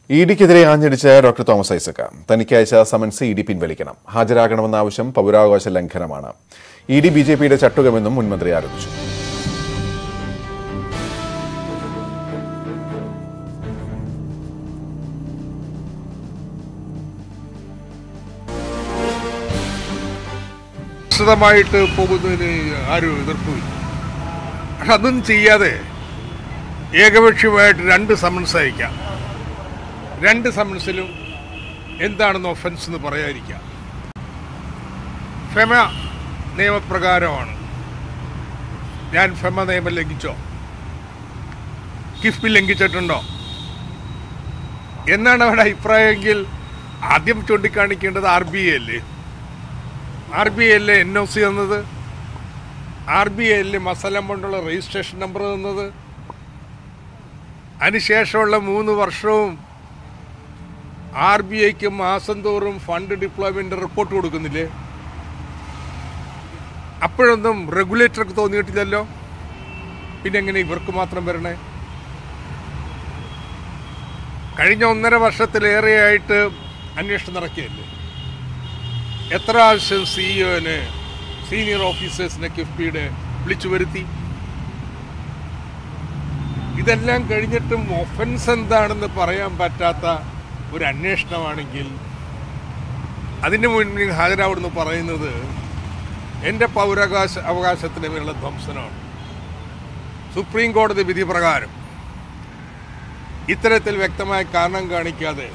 E ഡിക്കെതിരെ ആഞ്ഞടിച്ച doctor Thomas Isaac തനിക്ക് അയച്ച സമൻസ് ഇ ഡി പിൻവലിക്കണം ഹാജരാകണമെന്ന ആവശ്യം പൗരാവകാശ ലംഘനമാണ് ഇ ഡി ബി ജെ പിയുടെ ചട്ടുകമെന്നും മുൻമന്ത്രി ആരോപിച്ചു വിശദമായിട്ട് പോകുന്നതിന് ആരും എതിർപ്പില്ല പക്ഷെ അതൊന്നും ചെയ്യാതെ ഏകപക്ഷീയമായിട്ട് രണ്ട് സമൻസ് അയക്കാം രണ്ട് സമൻസിലും എന്താണെന്ന് ഒഫൻസ് എന്ന് പറയാതിരിക്കാം ഫെമ നിയമപ്രകാരമാണ് ഞാൻ ഫെമ നിയമം ലംഘിച്ചോ കിഫ്ബി ലംഘിച്ചിട്ടുണ്ടോ എന്നാണ് അവരുടെ അഭിപ്രായമെങ്കിൽ ആദ്യം ചൂണ്ടിക്കാണിക്കേണ്ടത് ആർ ബി ഐ അല്ലേ ആർ ബി ഐ അല്ലേ എൻ ഒ സി തന്നത് ആർ ബി ഐ അല്ലേ മസലം കൊണ്ടുള്ള രജിസ്ട്രേഷൻ നമ്പർ തന്നത് അതിനുശേഷമുള്ള മൂന്ന് വർഷവും ആർ ബി ഐക്ക് മാസം തോറും ഫണ്ട് ഡിപ്ലോയ്മെന്റ് റിപ്പോർട്ട് കൊടുക്കുന്നില്ലേ അപ്പോഴൊന്നും റെഗുലേറ്റർക്ക് തോന്നിയിട്ടില്ലല്ലോ പിന്നെ എങ്ങനെ ഇവർക്ക് മാത്രം വരണേ കഴിഞ്ഞ ഒന്നര വർഷത്തിലേറെയായിട്ട് അന്വേഷണം നടക്കുകയല്ലേ എത്ര ആവശ്യം സിഇഒന് സീനിയർ ഓഫീസേഴ്സിനെ കിഫ്ബിയുടെ വിളിച്ചു വരുത്തി ഇതെല്ലാം കഴിഞ്ഞിട്ടും ഒഫൻസ് എന്താണെന്ന് പറയാൻ പറ്റാത്ത ഒരു അന്വേഷണമാണെങ്കിൽ അതിന് മുന്നിൽ ഹാജരാവെന്ന് പറയുന്നത് എൻ്റെ പൗരാവകാശ അവകാശത്തിന് മേലുള്ള ധ്വംസനമാണ് സുപ്രീം കോടതി വിധി പ്രകാരം ഇത്തരത്തിൽ വ്യക്തമായ കാരണം കാണിക്കാതെ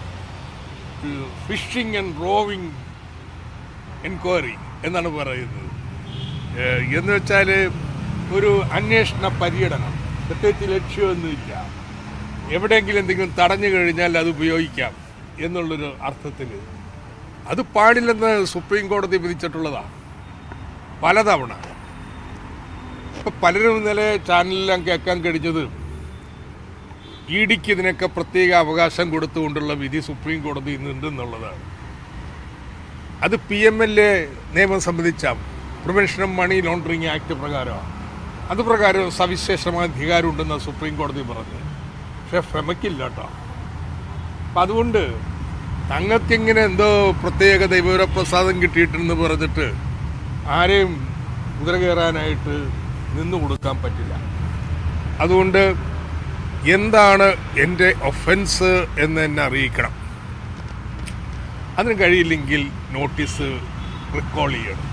ഫിഷിംഗ് ആൻഡ് റോവിംഗ് എൻക്വയറി എന്നാണ് പറയുന്നത് ഏഹ് എന്ന് വെച്ചാൽ ഒരു അന്വേഷണ പര്യടനം പ്രത്യേകിച്ച് ലക്ഷ്യമൊന്നുമില്ല എവിടെയെങ്കിലും എന്തെങ്കിലും തടഞ്ഞു കഴിഞ്ഞാൽ അത് ഉപയോഗിക്കാം എന്നുള്ളൊരു അർത്ഥത്തിൽ അത് പാടില്ലെന്ന് സുപ്രീം കോടതി വിധിച്ചിട്ടുള്ളതാണ് പലതവണ ഇപ്പം പലരും ഇന്നലെ ചാനലിലെല്ലാം കേൾക്കാൻ കഴിഞ്ഞത് ഇ ഡിക്ക് ഇതിനൊക്കെ പ്രത്യേക അവകാശം കൊടുത്തുകൊണ്ടുള്ള വിധി സുപ്രീം കോടതി ഇന്നുണ്ടെന്നുള്ളതാണ് അത് പി എം എൽ എ നിയമം സംബന്ധിച്ച prevention of money laundering act പ്രകാരമാണ് അത് പ്രകാരം സവിശേഷമായ അധികാരമുണ്ടെന്ന് സുപ്രീം കോടതി പറഞ്ഞു പക്ഷെ ഫെമയ്ക്കില്ല കേട്ടോ അപ്പം അതുകൊണ്ട് തങ്ങൾക്കിങ്ങനെ എന്തോ പ്രത്യേക ദൈവപ്രസാദം കിട്ടിയിട്ടുണ്ടെന്ന് പറഞ്ഞിട്ട് ആരെയും കുതിര കയറാനായിട്ട് നിന്നു കൊടുക്കാൻ പറ്റില്ല അതുകൊണ്ട് എന്താണ് എൻ്റെ ഒഫൻസ് എന്ന് എന്നെ അറിയിക്കണം അതിന് കഴിയില്ലെങ്കിൽ നോട്ടീസ് റിക്കോൾ ചെയ്യണം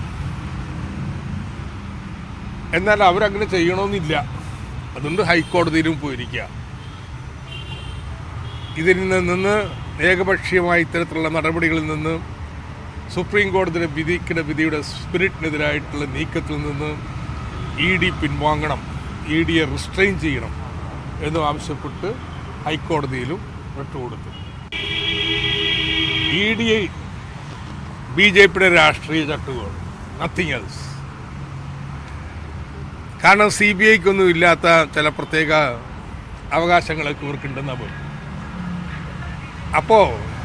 എന്നാൽ അവരങ്ങനെ ചെയ്യണമെന്നില്ല അതുകൊണ്ട് ഹൈക്കോടതിയിലും പോയിരിക്കുക ഇതിൽ നിന്ന് ഏകപക്ഷീയമായ ഇത്തരത്തിലുള്ള നടപടികളിൽ നിന്ന് സുപ്രീം കോടതിയുടെ വിധിക്കുന്ന വിധിയുടെ സ്പിരിറ്റിനെതിരായിട്ടുള്ള നീക്കത്തിൽ നിന്ന് ഇ ഡി പിൻവാങ്ങണം ഇ ഡിയെ റിസ്ട്രെയിൻ ചെയ്യണം എന്ന് ആവശ്യപ്പെട്ട് ഹൈക്കോടതിയിലും വിട്ടുകൊടുത്തു ഇ ഡി ബി ജെ പിയുടെ രാഷ്ട്രീയ ചട്ടുകോൾ നത്തിങ് എൽസ് കാരണം സി ബി ഐക്കൊന്നും ഇല്ലാത്ത ചില പ്രത്യേക അവകാശങ്ങളൊക്കെ ഇവർക്കുണ്ടെന്നാണ് പോയി അപ്പോൾ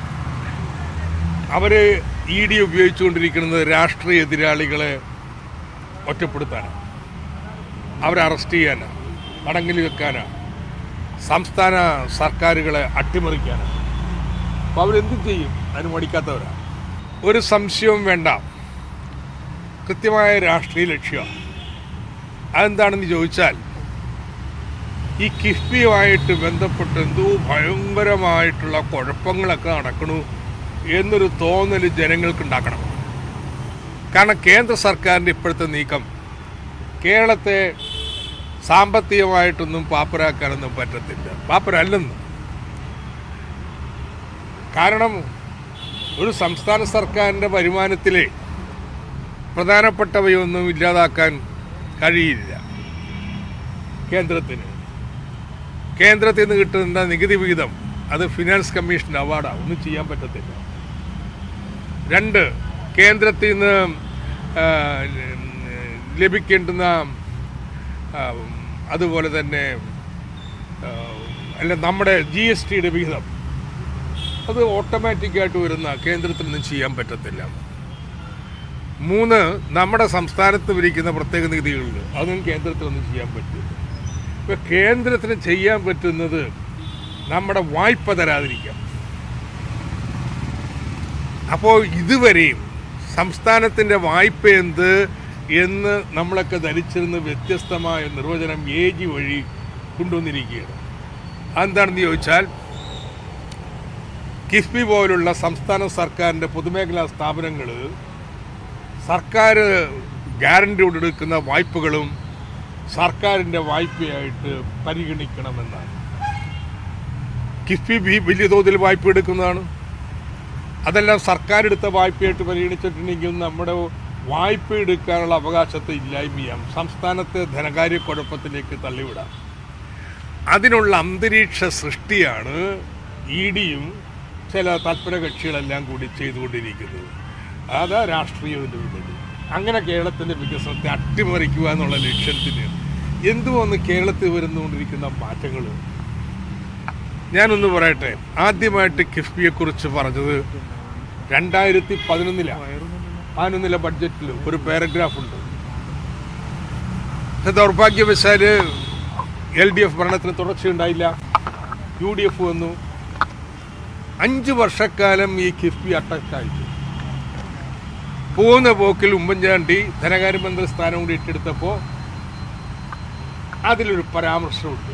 അവർ ഇ ഡി ഉപയോഗിച്ചുകൊണ്ടിരിക്കുന്നത് രാഷ്ട്രീയ എതിരാളികളെ ഒറ്റപ്പെടുത്താനാണ് അവരെ അറസ്റ്റ് ചെയ്യാനാണ് തടങ്കലിൽ വെക്കാനാണ് സംസ്ഥാന സർക്കാരുകളെ അട്ടിമറിക്കാനാണ് അപ്പോൾ അവരെന്തും ചെയ്യും അതിന് മടിക്കാത്തവരാണ് ഒരു സംശയവും വേണ്ട കൃത്യമായ രാഷ്ട്രീയ ലക്ഷ്യമാണ് അതെന്താണെന്ന് ചോദിച്ചാൽ ഈ കിഫ്ബിയുമായിട്ട് ബന്ധപ്പെട്ട് എന്തോ ഭയങ്കരമായിട്ടുള്ള കുഴപ്പങ്ങളൊക്കെ നടക്കണു എന്നൊരു തോന്നൽ ജനങ്ങൾക്ക് ഉണ്ടാക്കണം കാരണം കേന്ദ്ര സർക്കാരിൻ്റെ ഇപ്പോഴത്തെ നീക്കം കേരളത്തെ സാമ്പത്തികമായിട്ടൊന്നും പാപ്പരാക്കാനൊന്നും പറ്റത്തില്ല പാപ്പരല്ലെന്ന് കാരണം ഒരു സംസ്ഥാന സർക്കാരിൻ്റെ വരുമാനത്തിലെ പ്രധാനപ്പെട്ടവയൊന്നും ഇല്ലാതാക്കാൻ കഴിയില്ല കേന്ദ്രത്തിന് കേന്ദ്രത്തിൽ നിന്ന് കിട്ടുന്ന നികുതി വിഹിതം അത് ഫിനാൻസ് കമ്മീഷൻ്റെ അവാർഡാണ് ഒന്നും ചെയ്യാൻ പറ്റത്തില്ല രണ്ട് കേന്ദ്രത്തിൽ നിന്ന് ആ, ലഭിക്കേണ്ടുന്ന ആ, അതുപോലെ തന്നെ ആ, അല്ല നമ്മുടെ ജി എസ് ടിയുടെ വിഹിതം അത് ഓട്ടോമാറ്റിക്കായിട്ട് വരുന്ന കേന്ദ്രത്തിനൊന്നും ചെയ്യാൻ പറ്റത്തില്ല മൂന്ന് നമ്മുടെ സംസ്ഥാനത്ത് വിരിക്കുന്ന പ്രത്യേക നികുതികളിൽ അതും കേന്ദ്രത്തിനൊന്നും ചെയ്യാൻ പറ്റില്ല ഇപ്പം കേന്ദ്രത്തിന് ചെയ്യാൻ പറ്റുന്നത് നമ്മുടെ വായ്പ തരാതിരിക്കാം അപ്പോൾ ഇതുവരെയും സംസ്ഥാനത്തിൻ്റെ വായ്പ എന്ത് എന്ന് നമ്മളൊക്കെ ധരിച്ചിരുന്ന വ്യത്യസ്തമായ നിർവചനം എ ജി വഴി കൊണ്ടുവന്നിരിക്കുകയാണ് അതെന്താണെന്ന് ചോദിച്ചാൽ കിഫ്ബി പോലുള്ള സംസ്ഥാന സർക്കാരിൻ്റെ പൊതുമേഖലാ സ്ഥാപനങ്ങൾ സർക്കാർ ഗ്യാരണ്ടിയോട് എടുക്കുന്ന വായ്പകളും സർക്കാരിൻ്റെ വായ്പയായിട്ട് പരിഗണിക്കണമെന്നാണ് കിഫ്ബി ബി വലിയ തോതിൽ വായ്പ എടുക്കുന്നതാണ് അതെല്ലാം സർക്കാർ എടുത്ത വായ്പയായിട്ട് പരിഗണിച്ചിട്ടുണ്ടെങ്കിൽ നമ്മുടെ വായ്പ എടുക്കാനുള്ള അവകാശത്തെ ഇല്ലായ്മ ചെയ്യാം സംസ്ഥാനത്തെ ധനകാര്യ കുഴപ്പത്തിലേക്ക് തള്ളിവിടാം അതിനുള്ള അന്തരീക്ഷ സൃഷ്ടിയാണ് ഇ ഡിയും ചില തൽപര കക്ഷികളെല്ലാം കൂടി ചെയ്തുകൊണ്ടിരിക്കുന്നത് അതാ രാഷ്ട്രീയത്തിൻ്റെ പിന്നിൽ അങ്ങനെ കേരളത്തിൻ്റെ വികസനത്തെ അട്ടിമറിക്കുക എന്നുള്ള ലക്ഷ്യത്തിന് എന്തുവന്ന് കേരളത്തിൽ വരുന്നുകൊണ്ടിരിക്കുന്ന മാറ്റങ്ങൾ ഞാനൊന്ന് പറയട്ടെ ആദ്യമായിട്ട് കിഫ്ബിയെക്കുറിച്ച് പറഞ്ഞത് രണ്ടായിരത്തി പതിനൊന്നിലാണ് പതിനൊന്നിലെ ബഡ്ജറ്റിൽ ഒരു പാരഗ്രാഫ് ഉണ്ട് പക്ഷെ ദൗർഭാഗ്യവശാല് എൽ ഡി എഫ് ഭരണത്തിന് തുടർച്ചയുണ്ടായില്ല യു ഡി എഫ് വന്നു അഞ്ച് വർഷക്കാലം ഈ കിഫ്ബി അട്ടച്ചായിച്ചു പോകുന്ന പോക്കിൽ ഉമ്മൻചാണ്ടി ധനകാര്യമന്ത്രി സ്ഥാനം കൂടി ഏറ്റെടുത്തപ്പോൾ അതിലൊരു പരാമർശമുണ്ട്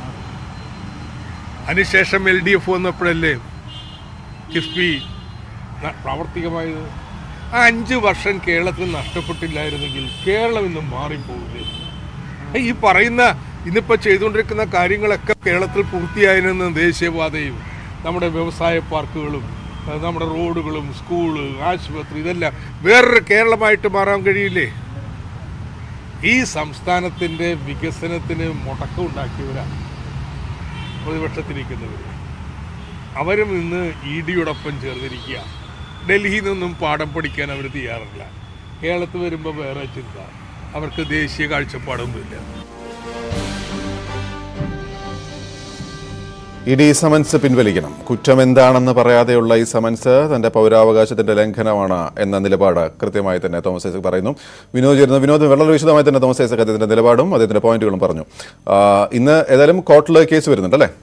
അതിനുശേഷം എൽ ഡി എഫ് വന്നപ്പോഴല്ലേ കിഫ്ബി ന- പ്രാവർത്തികമായത് ആ അഞ്ച് വർഷം കേരളത്തിൽ നഷ്ടപ്പെട്ടില്ലായിരുന്നെങ്കിൽ കേരളം ഇന്ന് മാറിപ്പോകില്ലേ ഏയ് ഈ പറയുന്ന ഇന്നിപ്പോൾ ചെയ്തുകൊണ്ടിരിക്കുന്ന കാര്യങ്ങളൊക്കെ കേരളത്തിൽ പൂർത്തിയായിരുന്ന ദേശീയപാതയും നമ്മുടെ വ്യവസായ പാർക്കുകളും അത് നമ്മുടെ റോഡുകളും സ്കൂള് ആശുപത്രി ഇതെല്ലാം വേറൊരു കേരളമായിട്ട് മാറാൻ കഴിയില്ലേ ഈ സംസ്ഥാനത്തിൻ്റെ വികസനത്തിന് മുടക്കം ഉണ്ടാക്കിയവരാണ് പ്രതിപക്ഷത്തിരിക്കുന്നവർ അവരും ഇന്ന് ഇ ഡിയോടൊപ്പം ചേർന്നിരിക്കുക ഡൽഹിയിൽ നിന്നും പാഠം പഠിക്കാൻ അവർ തയ്യാറല്ല കേരളത്തിൽ വരുമ്പോൾ വേറെ ചിന്ത അവർക്ക് ദേശീയ കാഴ്ചപ്പാടൊന്നുമില്ല ഇ ഡി സമൻസ് പിൻവലിക്കണം കുറ്റം എന്താണെന്ന് പറയാതെയുള്ള ഈ സമൻസ് തന്റെ പൗരാവകാശത്തിന്റെ ലംഘനമാണ് എന്ന നിലപാട് കൃത്യമായി തന്നെ തോമസ് ഐസക് പറയുന്നു വിനോദ് ചേരുന്നു വിനോദ് വളരെ വിശദമായി തന്നെ തോമസ് ഐസക് അദ്ദേഹത്തിന്റെ നിലപാടും അദ്ദേഹത്തിന്റെ പോയിന്റുകളും പറഞ്ഞു ആ, ഇന്ന് ഏതായാലും കോർട്ടിൽ കേസ് വരുന്നുണ്ട് അല്ലേ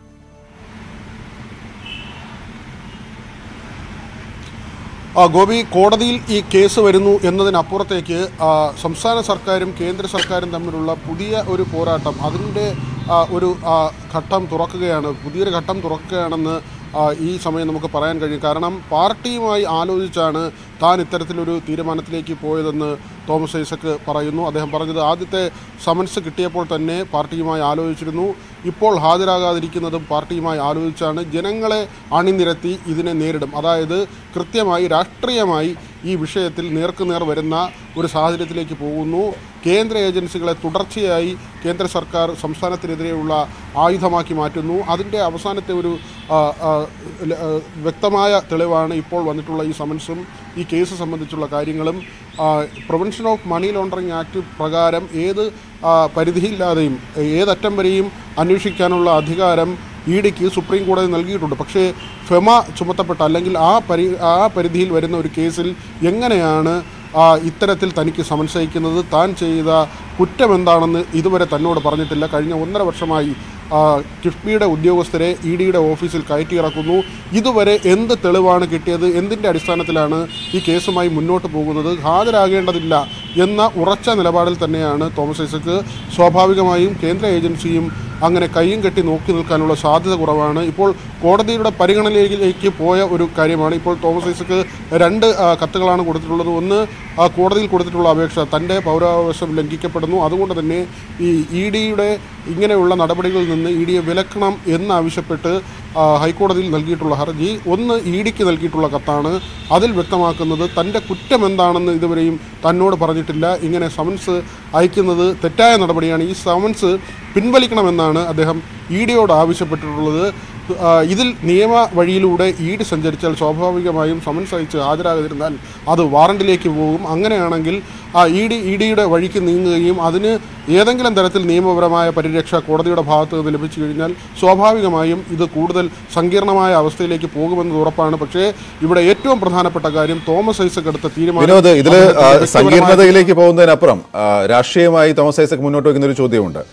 ആ, ഗോപി കോടതിയിൽ ഈ കേസ് വരുന്നു എന്നതിനപ്പുറത്തേക്ക് ആ, സംസ്ഥാന സർക്കാരും കേന്ദ്ര സർക്കാരും തമ്മിലുള്ള പുതിയ ഒരു പോരാട്ടം അതിൻ്റെ ആ, ഒരു ആ, ഘട്ടം തുറക്കുകയാണ് പുതിയൊരു ഘട്ടം തുറക്കുകയാണെന്ന് ആ, ഈ സമയം നമുക്ക് പറയാൻ കഴിയും കാരണം പാർട്ടിയുമായി ആലോചിച്ചാണ് താൻ ഇത്തരത്തിലൊരു തീരുമാനത്തിലേക്ക് പോയതെന്ന് തോമസ് ഐസക്ക് പറയുന്നു അദ്ദേഹം പറഞ്ഞത് ആദ്യത്തെ സമൻസ് കിട്ടിയപ്പോൾ തന്നെ പാർട്ടിയുമായി ആലോചിച്ചിരുന്നു ഇപ്പോൾ ഹാജരാകാതിരിക്കുന്നതും പാർട്ടിയുമായി ആലോചിച്ചാണ് ജനങ്ങളെ അണിനിരത്തി ഇതിനെ നേരിടും അതായത് കൃത്യമായി രാഷ്ട്രീയമായി ഈ വിഷയത്തിൽ നേർക്കുനേർ വരുന്ന ഒരു സാഹചര്യത്തിലേക്ക് പോകുന്നു കേന്ദ്ര ഏജൻസികളെ തുടർച്ചയായി കേന്ദ്ര സർക്കാർ സംസ്ഥാനത്തിനെതിരെയുള്ള ആയുധമാക്കി മാറ്റുന്നു അതിൻ്റെ അവസാനത്തെ ഒരു ആ, ആ, ല- ആ, വ്യക്തമായ തെളിവാണ് ഇപ്പോൾ വന്നിട്ടുള്ള ഈ സമൻസും ഈ കേസ് സംബന്ധിച്ചുള്ള കാര്യങ്ങളും prevention of money laundering act പ്രകാരം ഏത് ആ, പരിധിയില്ലാതെയും ഏതറ്റം വരെയും അന്വേഷിക്കാനുള്ള അധികാരം ഇ ഡിക്ക് സുപ്രീം കോടതി നൽകിയിട്ടുണ്ട് പക്ഷേ ഫെമ ചുമത്തപ്പെട്ട അല്ലെങ്കിൽ ആ പരി ആ പരിധിയിൽ വരുന്ന ഒരു കേസിൽ എങ്ങനെയാണ് ആ, ഇത്തരത്തിൽ തനിക്ക് സമൻസയിക്കുന്നത് താൻ ചെയ്ത കുറ്റം എന്താണെന്ന് ഇതുവരെ തന്നോട് പറഞ്ഞിട്ടില്ല കഴിഞ്ഞ ഒന്നര വർഷമായി ആ, കിഫ്ബിയുടെ ഉദ്യോഗസ്ഥരെ ഇ ഡിയുടെ ഓഫീസിൽ കയറ്റിയിറക്കുന്നു ഇതുവരെ എന്ത് തെളിവാണ് കിട്ടിയത് എന്തിൻ്റെ അടിസ്ഥാനത്തിലാണ് ഈ കേസുമായി മുന്നോട്ട് പോകുന്നത് ഹാജരാകേണ്ടതില്ല എന്ന ഉറച്ച നിലപാടിൽ തന്നെയാണ് തോമസ് ഐസക്ക് സ്വാഭാവികമായും കേന്ദ്ര ഏജൻസിയും അങ്ങനെ കയ്യും കെട്ടി നോക്കി നിൽക്കാനുള്ള സാധ്യത കുറവാണ് ഇപ്പോൾ കോടതിയുടെ പരിഗണനയിലേക്ക് പോയ ഒരു കാര്യമാണ് ഇപ്പോൾ തോമസ് ഐസക്ക് രണ്ട് ആ, കത്തുകളാണ് കൊടുത്തിട്ടുള്ളത് ഒന്ന് ആ, കോടതിയിൽ കൊടുത്തിട്ടുള്ള അപേക്ഷ തൻ്റെ പൗരാവകാശം ലംഘിക്കപ്പെടുന്നു അതുകൊണ്ട് തന്നെ ഈ ഇ ഡിയുടെ ഇങ്ങനെയുള്ള നടപടികളിൽ നിന്ന് ഇ ഡിയെ വിലക്കണം എന്നാവശ്യപ്പെട്ട് ആ, ഹൈക്കോടതിയിൽ നൽകിയിട്ടുള്ള ഹർജി ഒന്ന് ഇ ഡിക്ക് നൽകിയിട്ടുള്ള കത്താണ് അതിൽ വ്യക്തമാക്കുന്നത് തൻ്റെ കുറ്റം എന്താണെന്ന് ഇതുവരെയും തന്നോട് പറഞ്ഞിട്ടില്ല ഇങ്ങനെ സമൻസ് അയക്കുന്നത് തെറ്റായ നടപടിയാണ് ഈ സമൻസ് പിൻവലിക്കണമെന്നാണ് അദ്ദേഹം ഇ ഡിയോട് ആവശ്യപ്പെട്ടിട്ടുള്ളത് ആ, ഇതിൽ നിയമ വഴിയിലൂടെ ഇ ഡി സഞ്ചരിച്ചാൽ സ്വാഭാവികമായും സമൻസ് അയച്ച് ഹാജരാകാതിരുന്നാൽ അത് വാറണ്ടിലേക്ക് പോകും അങ്ങനെയാണെങ്കിൽ ആ ഇ ഡി ഇ ഡിയുടെ വഴിക്ക് നീങ്ങുകയും അതിന് ഏതെങ്കിലും തരത്തിൽ നിയമപരമായ പരിരക്ഷ കോടതിയുടെ ഭാഗത്ത് നിന്ന് ലഭിച്ചു കഴിഞ്ഞാൽ സ്വാഭാവികമായും ഇത് കൂടുതൽ സങ്കീർണമായ അവസ്ഥയിലേക്ക് പോകുമെന്നത് ഉറപ്പാണ് പക്ഷേ ഇവിടെ ഏറ്റവും പ്രധാനപ്പെട്ട കാര്യം തോമസ് ഐസക് എടുത്ത തീരുമാനം വിനോദ് ഇതില് ആ, അദ്ദേഹത്തിന്റെ വ്യക്തിപരമായ- സങ്കീർണതയിലേക്ക് പോകുന്നതിനപ്പുറം ആ, രാഷ്ട്രീയമായി തോമസ് ഐസക് മുന്നോട്ട് വയ്ക്കുന്ന ഒരു ചോദ്യമുണ്ട്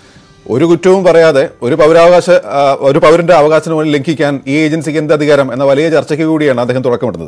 ഒരു കുറ്റവും പറയാതെ ഒരു പൗരാവകാശ ആ, ഒരു പൗരന്റെ അവകാശം മുന്നിൽ ലംഘിക്കാൻ ഈ ഏജൻസിക്ക് എന്ത് അധികാരം എന്ന വലിയ ചർച്ചയ്ക്ക് കൂടിയാണ് അദ്ദേഹം തുടക്കമിടുന്നത്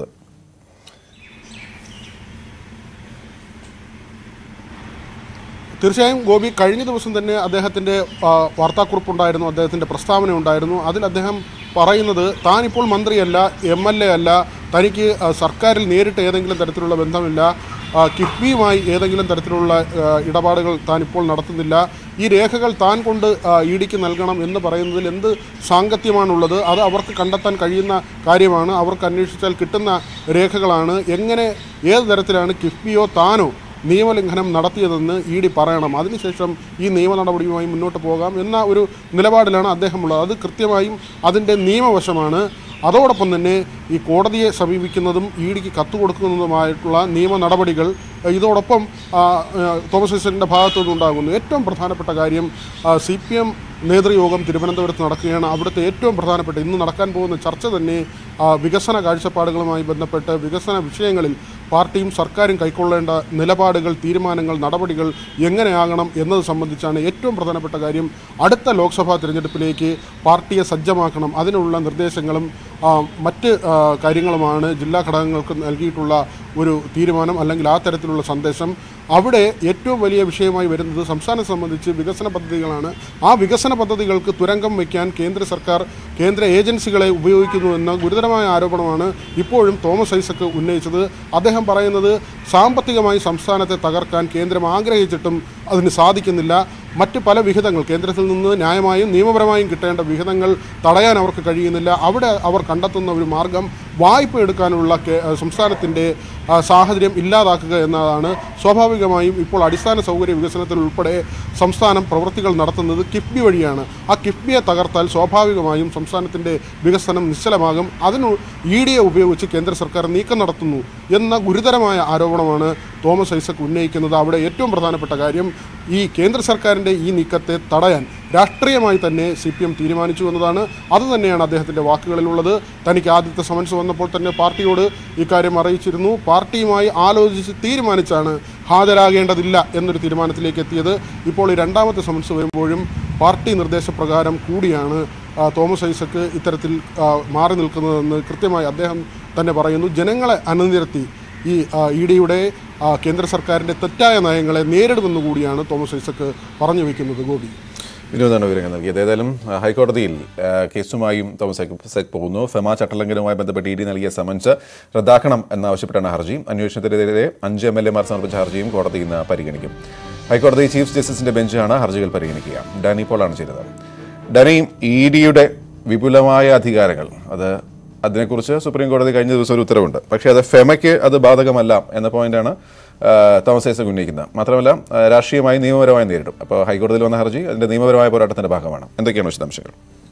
തീർച്ചയായും ഗോപി കഴിഞ്ഞ ദിവസം തന്നെ അദ്ദേഹത്തിൻ്റെ ആ, വാർത്താക്കുറിപ്പുണ്ടായിരുന്നു അദ്ദേഹത്തിൻ്റെ പ്രസ്താവന ഉണ്ടായിരുന്നു അതിൽ അദ്ദേഹം പറയുന്നത് താനിപ്പോൾ മന്ത്രിയല്ല എം എൽ എ അല്ല തനിക്ക് ആ, സർക്കാരിൽ നേരിട്ട് ഏതെങ്കിലും തരത്തിലുള്ള ബന്ധമില്ല ആ, കിഫ്ബിയുമായി ഏതെങ്കിലും തരത്തിലുള്ള ആ, ഇടപാടുകൾ താൻ ഇപ്പോൾ നടത്തുന്നില്ല ഈ രേഖകൾ താൻ കൊണ്ട് ഇ ഡിക്ക് നൽകണം എന്ന് പറയുന്നതിൽ എന്ത് സാങ്കത്യമാണുള്ളത് അത് അവർക്ക് കണ്ടെത്താൻ കഴിയുന്ന കാര്യമാണ് അവർക്ക് അന്വേഷിച്ചാൽ കിട്ടുന്ന രേഖകളാണ് എങ്ങനെ ഏത് തരത്തിലാണ് കിഫ്ബിയോ താനോ നിയമലംഘനം നടത്തിയതെന്ന് ഇ ഡി പറയണം അതിനുശേഷം ഈ നിയമ നടപടിയുമായി മുന്നോട്ട് പോകാം എന്ന ഒരു നിലപാടിലാണ് അദ്ദേഹമുള്ളത് അത് കൃത്യമായും അതിൻ്റെ നിയമവശമാണ് അതോടൊപ്പം തന്നെ ഈ കോടതിയെ സമീപിക്കുന്നതും ഇ ഡിക്ക് കത്ത് കൊടുക്കുന്നതുമായിട്ടുള്ള നിയമ നടപടികൾ ഏഹ്, ഇതോടൊപ്പം ആ, ഏഹ്, തോമസ് ഐസക്കിൻ്റെ ഭാഗത്തു നിന്നുണ്ടാകുന്നു ഏറ്റവും പ്രധാനപ്പെട്ട കാര്യം സി പി എം നേതൃയോഗം തിരുവനന്തപുരത്ത് നടക്കുകയാണ് അവിടുത്തെ ഏറ്റവും പ്രധാനപ്പെട്ട ഇന്ന് നടക്കാൻ പോകുന്ന ചർച്ച തന്നെ ആ, വികസന കാഴ്ചപ്പാടുകളുമായി ബന്ധപ്പെട്ട് വികസന വിഷയങ്ങളിൽ പാർട്ടിയും സർക്കാരും കൈക്കൊള്ളേണ്ട നിലപാടുകൾ തീരുമാനങ്ങൾ നടപടികൾ എങ്ങനെയാകണം എന്നത് സംബന്ധിച്ചാണ് ഏറ്റവും പ്രധാനപ്പെട്ട കാര്യം അടുത്ത ലോക്സഭാ തിരഞ്ഞെടുപ്പിലേക്ക് പാർട്ടിയെ സജ്ജമാക്കണം അതിനുള്ള നിർദ്ദേശങ്ങളും ആ, മറ്റ് ആ, കാര്യങ്ങളുമാണ് ജില്ലാ ഘടകങ്ങൾക്ക് നൽകിയിട്ടുള്ള ഒരു തീരുമാനം അല്ലെങ്കിൽ ആ തരത്തിലുള്ള സന്ദേശം അവിടെ ഏറ്റവും വലിയ വിഷയമായി വരുന്നത് സംസ്ഥാനം സംബന്ധിച്ച് വികസന പദ്ധതികളാണ് ആ വികസന പദ്ധതികൾക്ക് തുരങ്കം വയ്ക്കാൻ കേന്ദ്ര സർക്കാർ കേന്ദ്ര ഏജൻസികളെ ഉപയോഗിക്കുന്നു എന്ന ഗുരുതരമായ ആരോപണമാണ് ഇപ്പോഴും തോമസ് ഐസക്ക് ഉന്നയിച്ചത് അദ്ദേഹം പറയുന്നത് സാമ്പത്തികമായി സംസ്ഥാനത്തെ തകർക്കാൻ കേന്ദ്രം ആഗ്രഹിച്ചിട്ടും അതിന് സാധിക്കുന്നില്ല മറ്റ് പല വിഹിതങ്ങൾ കേന്ദ്രത്തിൽ നിന്ന് ന്യായമായും നിയമപരമായും കിട്ടേണ്ട വിഹിതങ്ങൾ തടയാൻ അവർക്ക് കഴിയുന്നില്ല അവിടെ അവർ കണ്ടെത്തുന്ന ഒരു മാർഗം വായ്പ എടുക്കാനുള്ള കേ- സംസ്ഥാനത്തിൻ്റെ ആ, സാഹചര്യം ഇല്ലാതാക്കുക എന്നതാണ് സ്വാഭാവികമായും ഇപ്പോൾ അടിസ്ഥാന സൗകര്യ വികസനത്തിൽ ഉൾപ്പെടെ സംസ്ഥാനം പ്രവൃത്തികൾ നടത്തുന്നത് കിഫ്ബി വഴിയാണ് ആ കിഫ്ബിയെ തകർത്താൽ സ്വാഭാവികമായും സംസ്ഥാനത്തിൻ്റെ വികസനം നിശ്ചലമാകും അതിന് ഇ ഡിയെ ഉപയോഗിച്ച് കേന്ദ്ര സർക്കാർ നീക്കം നടത്തുന്നു എന്ന ഗുരുതരമായ ആരോപണമാണ് തോമസ് ഐസക് ഉന്നയിക്കുന്നത് അവിടെ ഏറ്റവും പ്രധാനപ്പെട്ട കാര്യം ഈ കേന്ദ്ര സർക്കാരിൻ്റെ ഈ നീക്കത്തെ തടയാൻ രാഷ്ട്രീയമായി തന്നെ സി പി എം തീരുമാനിച്ചു എന്നതാണ് അതുതന്നെയാണ് അദ്ദേഹത്തിൻ്റെ വാക്കുകളിലുള്ളത് തനിക്ക് ആദ്യത്തെ സമൻസ് വന്നപ്പോൾ തന്നെ പാർട്ടിയോട് ഇക്കാര്യം അറിയിച്ചിരുന്നു പാർട്ടിയുമായി ആലോചിച്ച് തീരുമാനിച്ചാണ് ഹാജരാകേണ്ടതില്ല എന്നൊരു തീരുമാനത്തിലേക്ക് എത്തിയത് ഇപ്പോൾ ഈ രണ്ടാമത്തെ സമൻസ് വരുമ്പോഴും പാർട്ടി നിർദ്ദേശപ്രകാരം കൂടിയാണ് ആ, തോമസ് ഐസക്ക് ഇത്തരത്തിൽ ആ, മാറി നിൽക്കുന്നതെന്ന് കൃത്യമായി അദ്ദേഹം തന്നെ പറയുന്നു ജനങ്ങളെ അണിനിരത്തി ഈ ഇ ഡിയുടെ കേന്ദ്ര സർക്കാരിൻ്റെ തെറ്റായ നയങ്ങളെ നേരിടുമെന്ന് കൂടിയാണ് തോമസ് ഐസക്ക് പറഞ്ഞു വയ്ക്കുന്നത് ഗോപി വിനോദാണ് വിവരങ്ങൾ നൽകിയത് ഏതായാലും ആ, ഹൈക്കോടതിയിൽ ആ, കേസുമായും തോമസ് ഐസക് പോകുന്നു ഫെമ ചട്ടലംഘനവുമായി ബന്ധപ്പെട്ട് ഇ ഡി നൽകിയ സമൻസ് റദ്ദാക്കണം എന്നാവശ്യപ്പെട്ടാണ് ഹർജി അന്വേഷണത്തിനെതിരെ അഞ്ച് എം എൽ എമാർ സമർപ്പിച്ച ഹർജിയും കോടതി ഇന്ന് പരിഗണിക്കും ഹൈക്കോടതി ചീഫ് ജസ്റ്റിസിന്റെ ബെഞ്ചാണ് ഹർജികൾ പരിഗണിക്കുക ഡാനി പോളാണ് ചെയ്തത് ഡാനി ഇ ഡിയുടെ വിപുലമായ അധികാരങ്ങൾ അത് അതിനെക്കുറിച്ച് സുപ്രീം കോടതി കഴിഞ്ഞ ദിവസം ഒരു ഉത്തരവുണ്ട് പക്ഷേ അത് ഫെമയ്ക്ക് അത് ബാധകമല്ല എന്ന പോയിന്റാണ് ആ, തോമസ് ഐസക് ഉന്നയിക്കുന്നത് മാത്രമല്ല ആ, രാഷ്ട്രീയമായി നിയമപരമായി നേരിടും അപ്പോൾ ഹൈക്കോടതിയിൽ വന്ന ഹർജി അതിന്റെ നിയമപരമായ പോരാട്ടത്തിന്റെ ഭാഗമാണ് എന്തൊക്കെയാണ് വിശദാംശങ്ങൾ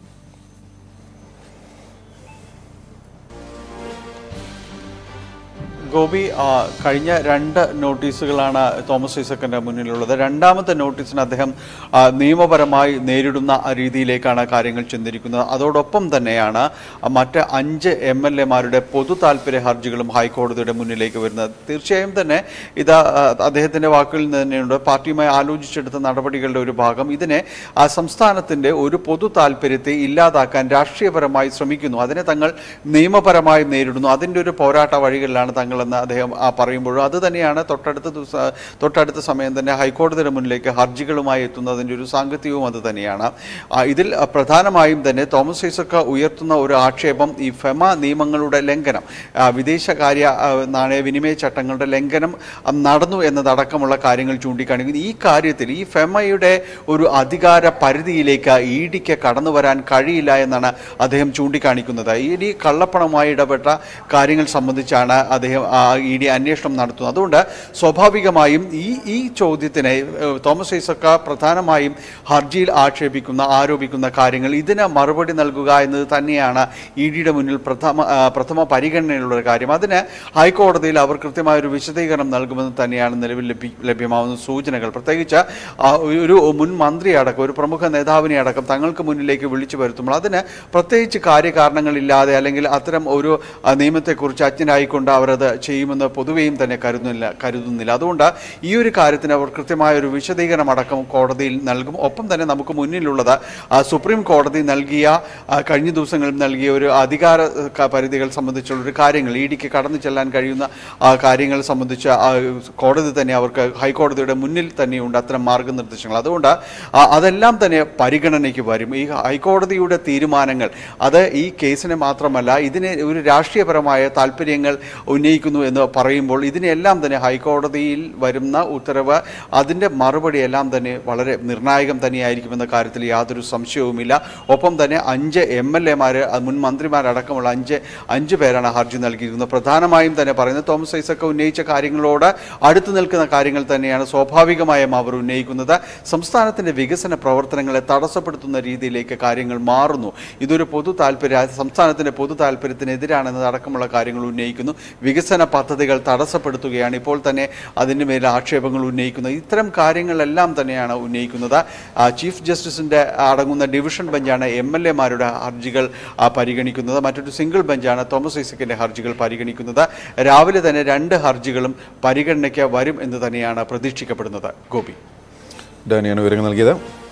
ഗോപി ആ, കഴിഞ്ഞ രണ്ട് നോട്ടീസുകളാണ് തോമസ് ഐസക്കിന്റെ മുന്നിലുള്ളത് രണ്ടാമത്തെ നോട്ടീസിന് അദ്ദേഹം ആ, നിയമപരമായി നേരിടുന്ന രീതിയിലേക്കാണ് കാര്യങ്ങൾ ചെന്നിരിക്കുന്നത് അതോടൊപ്പം തന്നെയാണ് ആ, മറ്റ് അഞ്ച് എം എൽ എമാരുടെ പൊതു താല്പര്യ ഹർജികളും ഹൈക്കോടതിയുടെ മുന്നിലേക്ക് വരുന്നത് തീർച്ചയായും തന്നെ ഇത് ആ, അദ്ദേഹത്തിന്റെ വാക്കുകളിൽ നിന്ന് തന്നെയുണ്ട് പാർട്ടിയുമായി ആലോചിച്ചെടുത്ത നടപടികളുടെ ഒരു ഭാഗം ഇതിനെ ആ, സംസ്ഥാനത്തിന്റെ ഒരു പൊതു താല്പര്യത്തെ ഇല്ലാതാക്കാൻ രാഷ്ട്രീയപരമായി ശ്രമിക്കുന്നു അതിനെ തങ്ങൾ നിയമപരമായി നേരിടുന്നു അതിൻ്റെ ഒരു പോരാട്ട വഴികളിലാണ് തങ്ങളെന്ന് അദ്ദേഹം ആ, പറയുമ്പോഴും അത് തന്നെയാണ് തൊട്ടടുത്ത ദിവസ തൊട്ടടുത്ത സമയം തന്നെ ഹൈക്കോടതിയുടെ മുന്നിലേക്ക് ഹർജികളുമായി എത്തുന്നതിൻ്റെ ഒരു സാങ്കത്യവും അത് തന്നെയാണ് ആ, ഇതിൽ ആ, പ്രധാനമായും തന്നെ തോമസ് ഐസക്ക് ഉയർത്തുന്ന ഒരു ആക്ഷേപം ഈ ഫെമ നിയമങ്ങളുടെ ലംഘനം ആ, വിദേശകാര്യ ആ, നാണയവിനിമയ ചട്ടങ്ങളുടെ ലംഘനം ആ, നടന്നു എന്നതടക്കമുള്ള കാര്യങ്ങൾ ചൂണ്ടിക്കാണിക്കുന്നു ഈ കാര്യത്തിൽ ഈ ഫെമയുടെ ഒരു അധികാര പരിധിയിലേക്ക് ഇ ഡിക്ക് കടന്നു വരാൻ കഴിയില്ല എന്നാണ് അദ്ദേഹം ചൂണ്ടിക്കാണിക്കുന്നത് ഇ ഡി കള്ളപ്പണവുമായി ഇടപെട്ട കാര്യങ്ങൾ സംബന്ധിച്ചാണ് അദ്ദേഹം ഇ ഡി അന്വേഷണം നടത്തുന്നത് അതുകൊണ്ട് സ്വാഭാവികമായും ഈ ഈ ചോദ്യത്തിനെ ഏഹ്, തോമസ് ഐസക്ക പ്രധാനമായും ഹർജിയിൽ ആക്ഷേപിക്കുന്ന ആരോപിക്കുന്ന കാര്യങ്ങൾ ഇതിന് മറുപടി നൽകുക എന്നത് തന്നെയാണ് ഇ ഡിയുടെ മുന്നിൽ പ്രഥമ ആ, പ്രഥമ പരിഗണനയിലുള്ള ഒരു കാര്യം അതിന് ഹൈക്കോടതിയിൽ അവർ കൃത്യമായ ഒരു വിശദീകരണം നൽകുമെന്ന് തന്നെയാണ് നിലവിൽ ലഭി ലഭ്യമാവുന്ന സൂചനകൾ പ്രത്യേകിച്ച് ആ, ഒരു മുൻ മന്ത്രിയെ അടക്കം ഒരു പ്രമുഖ നേതാവിനെ അടക്കം തങ്ങൾക്ക് മുന്നിലേക്ക് വിളിച്ചു വരുത്തുമ്പോൾ അതിന് പ്രത്യേകിച്ച് കാര്യകാരണങ്ങളില്ലാതെ അല്ലെങ്കിൽ അത്തരം ഒരു ആ, നിയമത്തെക്കുറിച്ച് അജ്ഞരായിക്കൊണ്ട് അവരത് ചെയ്യുമെന്ന് പൊതുവെയും തന്നെ കരുതുന്നില്ല കരുതുന്നില്ല അതുകൊണ്ട് ഈ ഒരു കാര്യത്തിന് അവർ കൃത്യമായ ഒരു വിശദീകരണം അടക്കം കോടതിയിൽ നൽകും ഒപ്പം തന്നെ നമുക്ക് മുന്നിലുള്ളത് ആ, സുപ്രീം കോടതി നൽകിയ ആ, കഴിഞ്ഞ ദിവസങ്ങളിൽ നൽകിയ ഒരു അധികാര ആ, ക- പരിധികൾ സംബന്ധിച്ചുള്ള ഒരു കാര്യങ്ങൾ ഇ ഡിക്ക് കടന്നു ചെല്ലാൻ കഴിയുന്ന ആ, കാര്യങ്ങൾ സംബന്ധിച്ച് ആ, കോടതി തന്നെ അവർക്ക് ഹൈക്കോടതിയുടെ മുന്നിൽ തന്നെയുണ്ട് അത്തരം മാർഗനിർദ്ദേശങ്ങൾ അതുകൊണ്ട് ആ, അതെല്ലാം തന്നെ പരിഗണനയ്ക്ക് വരും ഈ ഹൈക്കോടതിയുടെ തീരുമാനങ്ങൾ അത് ഈ കേസിനെ മാത്രമല്ല ഇതിനെ ഒരു രാഷ്ട്രീയപരമായ താല്പര്യങ്ങൾ ഉന്നയിക്കുന്നു എന്ന് പറയുമ്പോൾ ഇതിനെല്ലാം തന്നെ ഹൈക്കോടതിയിൽ വരുന്ന ഉത്തരവ് അതിൻ്റെ മറുപടി എല്ലാം തന്നെ വളരെ നിർണായകം തന്നെയായിരിക്കുമെന്ന കാര്യത്തിൽ യാതൊരു സംശയവുമില്ല ഒപ്പം തന്നെ അഞ്ച് എം എൽ എമാർ മുൻ മന്ത്രിമാരടക്കമുള്ള അഞ്ച് അഞ്ച് പേരാണ് ഹർജി നൽകിയിരിക്കുന്നത് പ്രധാനമായും തന്നെ പറയുന്നത് തോമസ് ഐസക്ക് ഉന്നയിച്ച കാര്യങ്ങളോട് അടുത്തു നിൽക്കുന്ന കാര്യങ്ങൾ തന്നെയാണ് സ്വാഭാവികമായും അവർ ഉന്നയിക്കുന്നത് സംസ്ഥാനത്തിൻ്റെ വികസന പ്രവർത്തനങ്ങളെ തടസ്സപ്പെടുത്തുന്ന രീതിയിലേക്ക് കാര്യങ്ങൾ മാറുന്നു ഇതൊരു പൊതു താല്പര്യ സംസ്ഥാനത്തിൻ്റെ പൊതു താല്പര്യത്തിനെതിരാണെന്നത് അടക്കമുള്ള കാര്യങ്ങൾ ഉന്നയിക്കുന്നു വികസന പദ്ധതികൾ തടസ്സപ്പെടുത്തുകയാണ് ഇപ്പോൾ തന്നെ അതിൻ്റെ മേലെ ആക്ഷേപങ്ങൾ ഉന്നയിക്കുന്നത് ഇത്തരം കാര്യങ്ങളെല്ലാം തന്നെയാണ് ഉന്നയിക്കുന്നത് ആ, ചീഫ് ജസ്റ്റിസിൻ്റെ അടങ്ങുന്ന ഡിവിഷൻ ബെഞ്ചാണ് എം എൽ എമാരുടെ ഹർജികൾ ആ, പരിഗണിക്കുന്നത് മറ്റൊരു സിംഗിൾ ബെഞ്ചാണ് തോമസ് ഐസക്കിൻ്റെ ഹർജികൾ പരിഗണിക്കുന്നത് രാവിലെ തന്നെ രണ്ട് ഹർജികളും പരിഗണനയ്ക്ക് വരും എന്ന് തന്നെയാണ് പ്രതീക്ഷിക്കപ്പെടുന്നത് ഗോപി ഡാനിയാണ് വിവരങ്ങൾ നൽകിയത്